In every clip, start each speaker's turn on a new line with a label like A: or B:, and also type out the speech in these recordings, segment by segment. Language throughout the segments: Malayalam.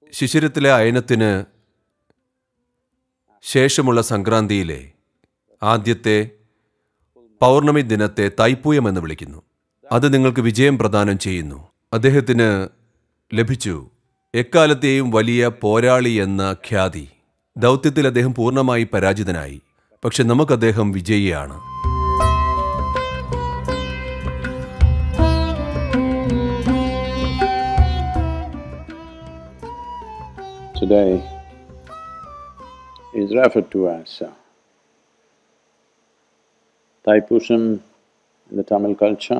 A: ശിശിരത്തിലെ അയനത്തിന് ശേഷമുള്ള സംക്രാന്തിയിലെ ആദ്യത്തെ പൗർണമി ദിനത്തെ തൈപ്പൂയം എന്ന് വിളിക്കുന്നു അത് നിങ്ങൾക്ക് വിജയം പ്രദാനം ചെയ്യുന്നു അദ്ദേഹത്തിന് ലഭിച്ചു എക്കാലത്തെയും വലിയ പോരാളി എന്ന ഖ്യാതി ദൗത്യത്തിൽ അദ്ദേഹം പൂർണ്ണമായി പരാജിതനായി പക്ഷെ നമുക്ക് അദ്ദേഹം വിജയിയാണ്
B: today is referred to as uh, Thaipusam in the Tamil culture,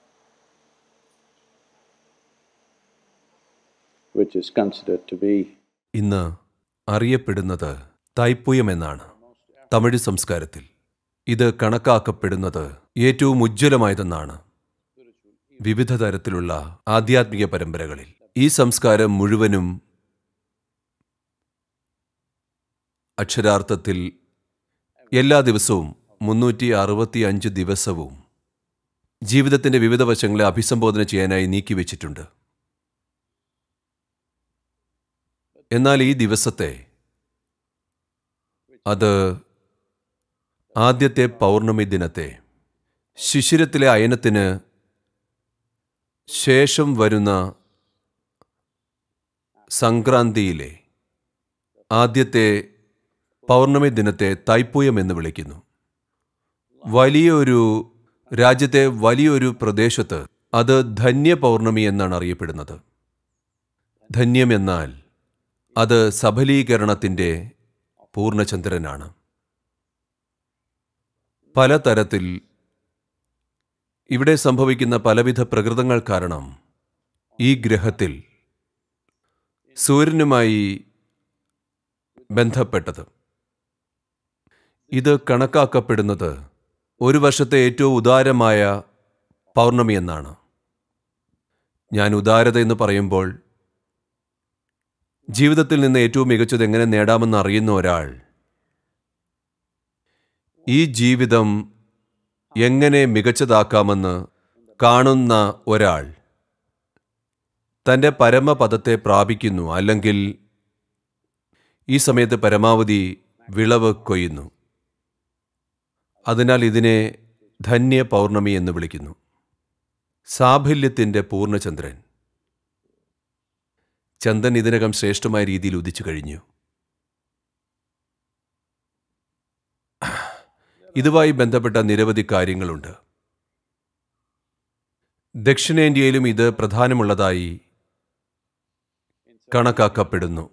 B: which is considered to be
A: ഇന്ന് അറിയപ്പെടുന്നത് തൈപ്പൂയം എന്നാണ് തമിഴ് സംസ്കാരത്തിൽ ഇത് കണക്കാക്കപ്പെടുന്നത് ഏറ്റവും ഉജ്ജ്വലമായതെന്നാണ് വിവിധ തരത്തിലുള്ള ആധ്യാത്മിക പരമ്പരകളിൽ ഈ സംസ്കാരം മുഴുവനും അക്ഷരാർത്ഥത്തിൽ എല്ലാ ദിവസവും മുന്നൂറ്റി അറുപത്തി അഞ്ച് ദിവസവും ജീവിതത്തിന്റെ വിവിധ വശങ്ങളെ അഭിസംബോധന ചെയ്യാനായി നീക്കിവെച്ചിട്ടുണ്ട് എന്നാൽ ഈ ദിവസത്തെ അത് ആദ്യത്തെ പൗർണമി ദിനത്തെ ശിശിരത്തിലെ അയനത്തിന് ശേഷം വരുന്ന സംക്രാന്തിയിലെ ആദ്യത്തെ പൗർണമി ദിനത്തെ തൈപ്പൂയം എന്ന് വിളിക്കുന്നു വലിയൊരു രാജ്യത്തെ വലിയൊരു പ്രദേശത്ത് അത് ധന്യ പൗർണമി എന്നാണ് അറിയപ്പെടുന്നത് ധന്യം എന്നാൽ അത് സഫലീകരണത്തിൻ്റെ പൂർണ്ണചന്ദ്രനാണ് പലതരത്തിൽ ഇവിടെ സംഭവിക്കുന്ന പലവിധ പ്രകൃതങ്ങൾ കാരണം ഈ ഗ്രഹത്തിൽ സൂര്യനുമായി ബന്ധപ്പെട്ടത് ഇത് കണക്കാക്കപ്പെടുന്നത് ഒരു വർഷത്തെ ഏറ്റവും ഉദാരമായ പൗർണമി എന്നാണ് ഞാൻ ഉദാരത എന്ന് പറയുമ്പോൾ ജീവിതത്തിൽ നിന്ന് ഏറ്റവും മികച്ചത് എങ്ങനെ നേടാമെന്ന് അറിയുന്ന ഒരാൾ ഈ ജീവിതം എങ്ങനെ മികച്ചതാക്കാമെന്ന് കാണുന്ന ഒരാൾ തൻ്റെ പരമപദത്തെ പ്രാപിക്കുന്നു അല്ലെങ്കിൽ ഈ സമയത്ത് പരമാവധി വിളവ് കൊയ്യുന്നു അതിനാൽ ഇതിനെ ധന്യ പൗർണമി എന്ന് വിളിക്കുന്നു സാഫല്യത്തിൻ്റെ പൂർണ്ണചന്ദ്രൻ ചന്ദൻ ഇതിനകം ശ്രേഷ്ഠമായ രീതിയിൽ ഉദിച്ചു കഴിഞ്ഞു ഇതുമായി ബന്ധപ്പെട്ട നിരവധി കാര്യങ്ങളുണ്ട് ദക്ഷിണേന്ത്യയിലും ഇത് പ്രധാനമുള്ളതായി കണക്കാക്കപ്പെടുന്നു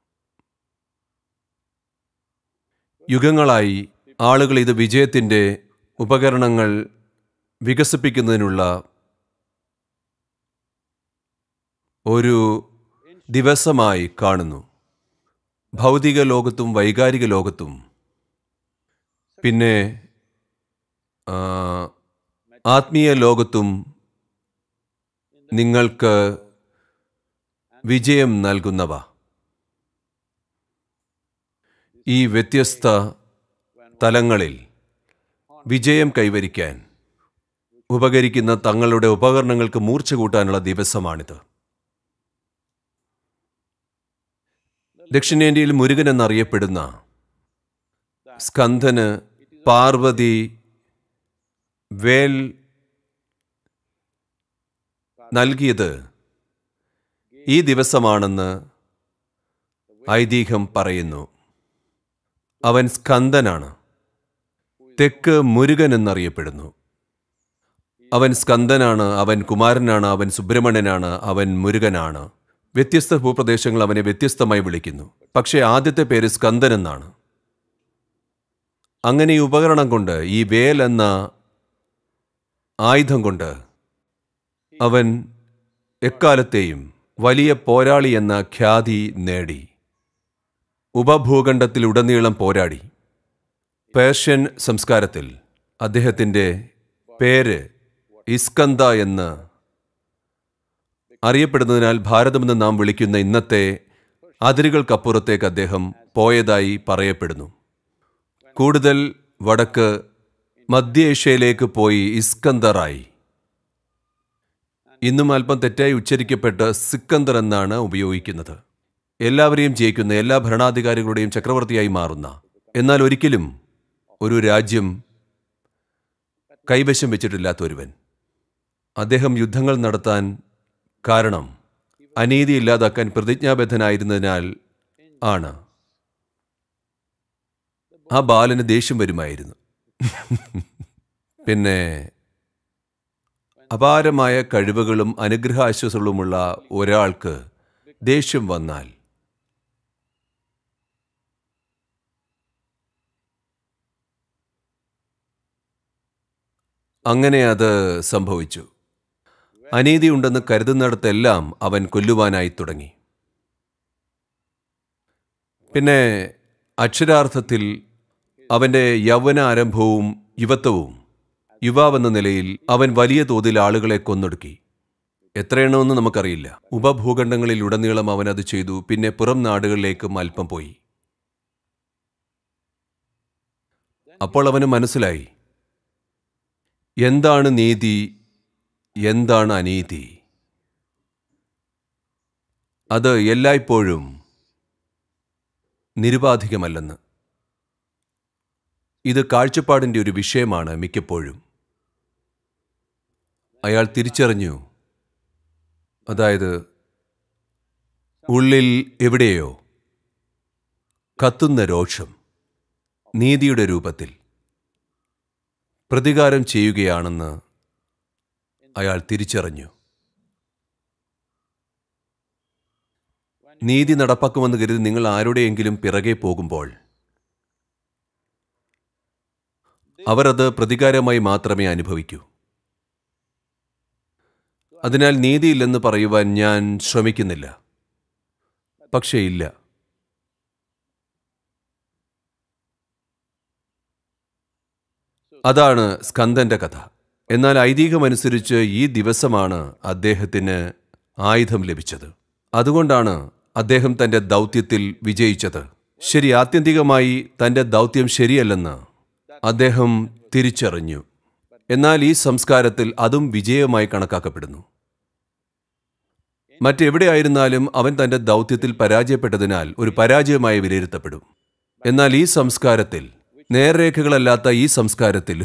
A: യുഗങ്ങളായി ആളുകൾ ഇത് വിജയത്തിൻ്റെ ഉപകരണങ്ങൾ വികസിപ്പിക്കുന്നതിനുള്ള ഒരു ദിവസമായി കാണുന്നു ഭൗതിക ലോകത്തും വൈകാരിക ലോകത്തും പിന്നെ ആ, ആത്മീയ ലോകത്തും നിങ്ങൾക്ക് വിജയം നൽകുന്നവ ഈ വ്യത്യസ്ത തലങ്ങളിൽ വിജയം കൈവരിക്കാൻ ഉപകരിക്കുന്ന തങ്ങളുടെ ഉപകരണങ്ങൾക്ക് മൂർച്ച കൂട്ടാനുള്ള ദിവസമാണിത് ദക്ഷിണേന്ത്യയിൽ മുരുകൻ എന്നറിയപ്പെടുന്ന സ്കന്ധന് പാർവതി വേൽ നൽകിയത് ഈ ദിവസമാണെന്ന് ഐതിഹ്യം പറയുന്നു അവൻ സ്കന്ദനാണ് തെക്ക് മുരുകൻ എന്നറിയപ്പെടുന്നു അവൻ സ്കന്ദനാണ് അവൻ കുമാരനാണ് അവൻ സുബ്രഹ്മണ്യനാണ് അവൻ മുരുകനാണ് വ്യത്യസ്ത ഭൂപ്രദേശങ്ങൾ അവനെ വ്യത്യസ്തമായി വിളിക്കുന്നു പക്ഷേ ആദ്യത്തെ പേര് സ്കന്ദൻ എന്നാണ് അങ്ങനെ ഈ ഉപകരണം കൊണ്ട് ഈ വേൽ എന്ന ആയുധം കൊണ്ട് അവൻ എക്കാലത്തെയും വലിയ പോരാളി എന്ന ഖ്യാതി നേടി ഉപഭൂഖണ്ഡത്തിലുടനീളം പോരാടി പേർഷ്യൻ സംസ്കാരത്തിൽ അദ്ദേഹത്തിൻ്റെ പേര് ഇസ്കന്ദ എന്ന് അറിയപ്പെടുന്നതിനാൽ ഭാരതമെന്ന് നാം വിളിക്കുന്ന ഇന്നത്തെ അതിരുകൾക്കപ്പുറത്തേക്ക് അദ്ദേഹം പോയതായി പറയപ്പെടുന്നു കൂടുതൽ വടക്ക് മധ്യ ഏഷ്യയിലേക്ക് പോയി ഇസ്കന്ദറായി ഇന്നും അല്പം തെറ്റായി ഉച്ചരിക്കപ്പെട്ട് സിക്കന്ദർ എന്നാണ് ഉപയോഗിക്കുന്നത് എല്ലാവരെയും ജയിക്കുന്ന എല്ലാ ഭരണാധികാരികളുടെയും ചക്രവർത്തിയായി മാറുന്ന എന്നാൽ ഒരിക്കലും ഒരു രാജ്യം കൈവശം വെച്ചിട്ടില്ലാത്ത ഒരുവൻ അദ്ദേഹം യുദ്ധങ്ങൾ നടത്താൻ കാരണം അനീതി ഇല്ലാതാക്കാൻ പ്രതിജ്ഞാബദ്ധനായിരുന്നതിനാൽ ആണ് ആ ബാലന് ദേഷ്യം വരുമായിരുന്നു പിന്നെ അപാരമായ കഴിവുകളും അനുഗ്രഹാശ്വാസങ്ങളുമുള്ള ഒരാൾക്ക് ദേഷ്യം വന്നാൽ അങ്ങനെ അത് സംഭവിച്ചു അനീതിയുണ്ടെന്ന് കരുതുന്നിടത്തെല്ലാം അവൻ കൊല്ലുവാനായി തുടങ്ങി പിന്നെ അക്ഷരാർത്ഥത്തിൽ അവൻ്റെ യൗവനാരംഭവും യുവത്വവും യുവാവെന്ന നിലയിൽ അവൻ വലിയ തോതിൽ ആളുകളെ കൊന്നൊടുക്കി എത്രയെണ്ണമെന്ന് നമുക്കറിയില്ല ഉപഭൂഖണ്ഡങ്ങളിലുടനീളം അവൻ അത് ചെയ്തു പിന്നെ പുറം നാടുകളിലേക്കും അല്പം പോയി അപ്പോൾ അവന് മനസ്സിലായി എന്താണ് നീതി എന്താണ് അനീതി അത് എല്ലായ്പ്പോഴും നിരുപാധികമല്ലെന്ന് ഇത് കാഴ്ചപ്പാടിൻ്റെ ഒരു വിഷയമാണ് മിക്കപ്പോഴും അയാൾ തിരിച്ചറിഞ്ഞു അതായത് ഉള്ളിൽ എവിടെയോ കത്തുന്ന രോഷം നീതിയുടെ രൂപത്തിൽ പ്രതികാരം ചെയ്യുകയാണെന്ന് അയാൾ തിരിച്ചറിഞ്ഞു നീതി നടപ്പാക്കുമെന്ന് കരുതി നിങ്ങൾ ആരുടെയെങ്കിലും പിറകെ പോകുമ്പോൾ അവർ അത് പ്രതികാരമായി മാത്രമേ അനുഭവിക്കൂ അതിനാൽ നീതിയില്ലെന്ന് പറയുവാൻ ഞാൻ ശ്രമിക്കുന്നില്ല പക്ഷേ ഇല്ല അതാണ് സ്കന്ദന്റെ കഥ എന്നാൽ ഐതിഹ്യമനുസരിച്ച് ഈ ദിവസമാണ് അദ്ദേഹത്തിന് ആയുധം ലഭിച്ചത് അതുകൊണ്ടാണ് അദ്ദേഹം തന്റെ ദൗത്യത്തിൽ വിജയിച്ചത് ശരി ആത്യന്തികമായി തന്റെ ദൗത്യം ശരിയല്ലെന്ന് അദ്ദേഹം തിരിച്ചറിഞ്ഞു എന്നാൽ ഈ സംസ്കാരത്തിൽ അതും വിജയമായി കണക്കാക്കപ്പെടുന്നു മറ്റെവിടെയായിരുന്നാലും അവൻ തന്റെ ദൗത്യത്തിൽ പരാജയപ്പെട്ടതിനാൽ ഒരു പരാജയമായി വിലയിരുത്തപ്പെടും എന്നാൽ ഈ സംസ്കാരത്തിൽ നേർരേഖകളല്ലാത്ത ഈ സംസ്കാരത്തിൽ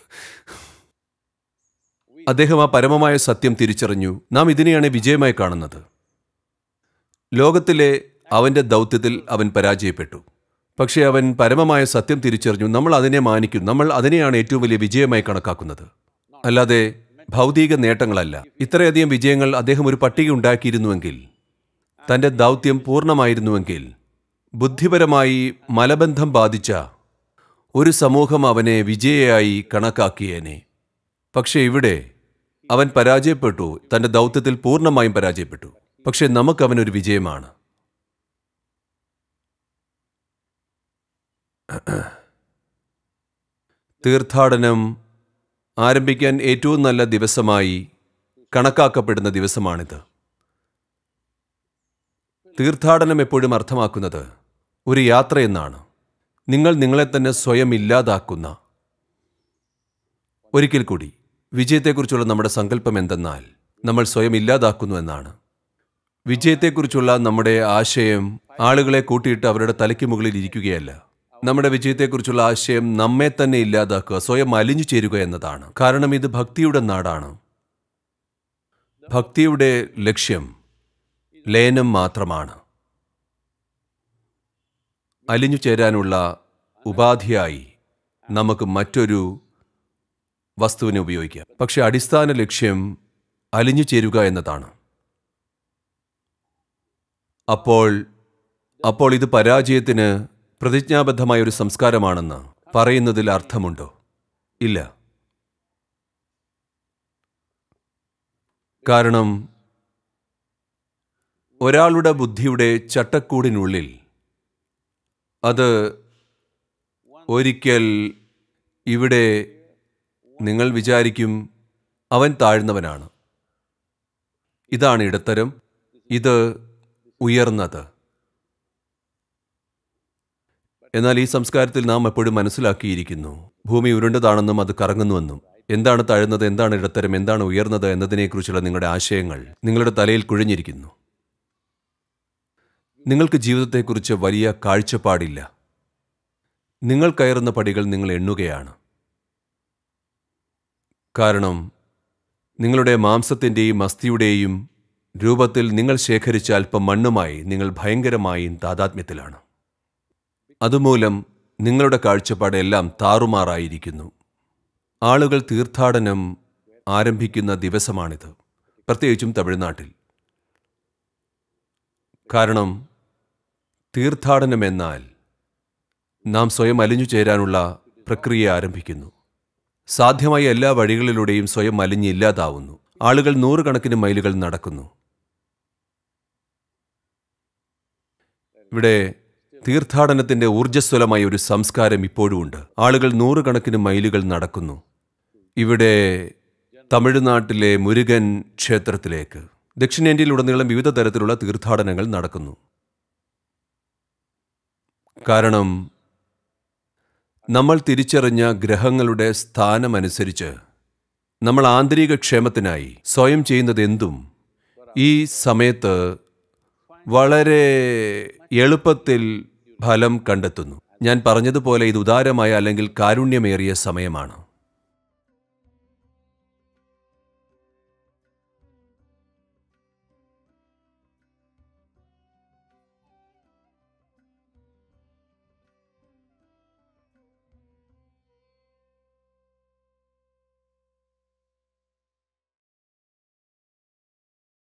A: അദ്ദേഹം ആ പരമമായ സത്യം തിരിച്ചറിഞ്ഞു നാം ഇതിനെയാണ് വിജയമായി കാണുന്നത് ലോകത്തിലെ അവന്റെ ദൗത്യത്തിൽ അവൻ പരാജയപ്പെട്ടു പക്ഷേ അവൻ പരമമായ സത്യം തിരിച്ചറിഞ്ഞു നമ്മൾ അതിനെ മാനിക്കും നമ്മൾ അതിനെയാണ് ഏറ്റവും വലിയ വിജയമായി കണക്കാക്കുന്നത് അല്ലാതെ ഭൗതിക നേട്ടങ്ങളല്ല ഇത്രയധികം വിജയങ്ങൾ അദ്ദേഹം ഒരു പട്ടിക ഉണ്ടാക്കിയിരുന്നുവെങ്കിൽ തന്റെ ദൗത്യം പൂർണ്ണമായിരുന്നുവെങ്കിൽ ബുദ്ധിപരമായി മലബന്ധം ബാധിച്ച ഒരു സമൂഹം അവനെ വിജയയായി കണക്കാക്കിയേനെ പക്ഷെ ഇവിടെ അവൻ പരാജയപ്പെട്ടു തന്റെ ദൗത്യത്തിൽ പൂർണ്ണമായും പരാജയപ്പെട്ടു പക്ഷെ നമുക്ക് അവനൊരു വിജയമാണ് തീർത്ഥാടനം ആരംഭിക്കാൻ ഏറ്റവും നല്ല ദിവസമായി കണക്കാക്കപ്പെടുന്ന ദിവസമാണിത് തീർത്ഥാടനം എപ്പോഴും അർത്ഥമാക്കുന്നത് ഒരു യാത്രയെന്നാണ് നിങ്ങൾ നിങ്ങളെ തന്നെ സ്വയം ഇല്ലാതാക്കുന്ന ഒരിക്കൽ കൂടി വിജയത്തെക്കുറിച്ചുള്ള നമ്മുടെ സങ്കല്പം എന്തെന്നാൽ നമ്മൾ സ്വയം ഇല്ലാതാക്കുന്നു എന്നാണ് വിജയത്തെക്കുറിച്ചുള്ള നമ്മുടെ ആശയം ആളുകളെ കൂട്ടിയിട്ട് അവരുടെ തലയ്ക്ക് മുകളിൽ ഇരിക്കുകയല്ല നമ്മുടെ വിജയത്തെക്കുറിച്ചുള്ള ആശയം നമ്മെ തന്നെ ഇല്ലാതാക്കുക സ്വയം അലിഞ്ഞു ചേരുക എന്നതാണ് കാരണം ഇത് ഭക്തിയുടെ നാടാണ് ഭക്തിയുടെ ലക്ഷ്യം ലയനം മാത്രമാണ് അലിഞ്ഞു ചേരാനുള്ള ഉപാധിയായി നമുക്ക് മറ്റൊരു വസ്തുവിനെ ഉപയോഗിക്കാം പക്ഷെ അടിസ്ഥാന ലക്ഷ്യം അലിഞ്ഞു ചേരുക എന്നതാണ് അപ്പോൾ അപ്പോൾ ഇത് പരാജയത്തിന് പ്രതിജ്ഞാബദ്ധമായ ഒരു സംസ്കാരമാണെന്ന് പറയുന്നതിൽ അർത്ഥമുണ്ടോ ഇല്ല കാരണം ഒരാളുടെ ബുദ്ധിയുടെ ചട്ടക്കൂടിനുള്ളിൽ അത് ഒരിക്കൽ ഇവിടെ നിങ്ങൾ വിചാരിക്കും അവൻ താഴ്ന്നവനാണ് ഇതാണ് ഇടത്തരം ഇത് ഉയർന്നത് എന്നാൽ ഈ സംസ്കാരത്തിൽ നാം എപ്പോഴും മനസ്സിലാക്കിയിരിക്കുന്നു ഭൂമി ഉരുണ്ടതാണെന്നും അത് കറങ്ങുന്നുവെന്നും എന്താണ് താഴ്ന്നത് എന്താണ് ഇടത്തരം എന്താണ് ഉയർന്നത് എന്നതിനെക്കുറിച്ചുള്ള നിങ്ങളുടെ ആശയങ്ങൾ നിങ്ങളുടെ തലയിൽ കുഴിഞ്ഞിരിക്കുന്നു നിങ്ങൾക്ക് ജീവിതത്തെക്കുറിച്ച് വലിയ കാഴ്ചപ്പാടില്ല നിങ്ങൾ കയറുന്ന പടികൾ നിങ്ങൾ എണ്ണുകയാണ് കാരണം നിങ്ങളുടെ മാംസത്തിൻ്റെയും അസ്ഥിയുടെയും രൂപത്തിൽ നിങ്ങൾ ശേഖരിച്ച അല്പം മണ്ണുമായി നിങ്ങൾ ഭയങ്കരമായും താതാത്മ്യത്തിലാണ് അതുമൂലം നിങ്ങളുടെ കാഴ്ചപ്പാട് എല്ലാം താറുമാറായിരിക്കുന്നു ആളുകൾ തീർത്ഥാടനം ആരംഭിക്കുന്ന ദിവസമാണിത് പ്രത്യേകിച്ചും തമിഴ്നാട്ടിൽ കാരണം തീർത്ഥാടനം എന്നാൽ നാം സ്വയം അലിഞ്ഞു ചേരാനുള്ള പ്രക്രിയ ആരംഭിക്കുന്നു സാധ്യമായ എല്ലാ വഴികളിലൂടെയും സ്വയം അലിഞ്ഞ് ഇല്ലാതാവുന്നു ആളുകൾ നൂറുകണക്കിന് മൈലുകൾ നടക്കുന്നു ഇവിടെ തീർത്ഥാടനത്തിന്റെ ഊർജ്ജസ്വലമായ ഒരു സംസ്കാരം ഇപ്പോഴും ഉണ്ട് ആളുകൾ നൂറുകണക്കിന് മൈലുകൾ നടക്കുന്നു ഇവിടെ തമിഴ്നാട്ടിലെ മുരുകൻ ക്ഷേത്രത്തിലേക്ക് ദക്ഷിണേന്ത്യയിലുടനീളം വിവിധ തരത്തിലുള്ള തീർത്ഥാടനങ്ങൾ നടക്കുന്നു കാരണം നമ്മൾ തിരിച്ചറിഞ്ഞ ഗ്രഹങ്ങളുടെ സ്ഥാനമനുസരിച്ച് നമ്മൾ ആന്തരിക ക്ഷേമത്തിനായി സ്വയം ചെയ്യുന്നത് എന്തും ഈ സമയത്ത് വളരെ എളുപ്പത്തിൽ ഫലം കണ്ടെത്തുന്നു ഞാൻ പറഞ്ഞതുപോലെ ഇത് ഉദാരമായ അല്ലെങ്കിൽ കാരുണ്യമേറിയ സമയമാണ്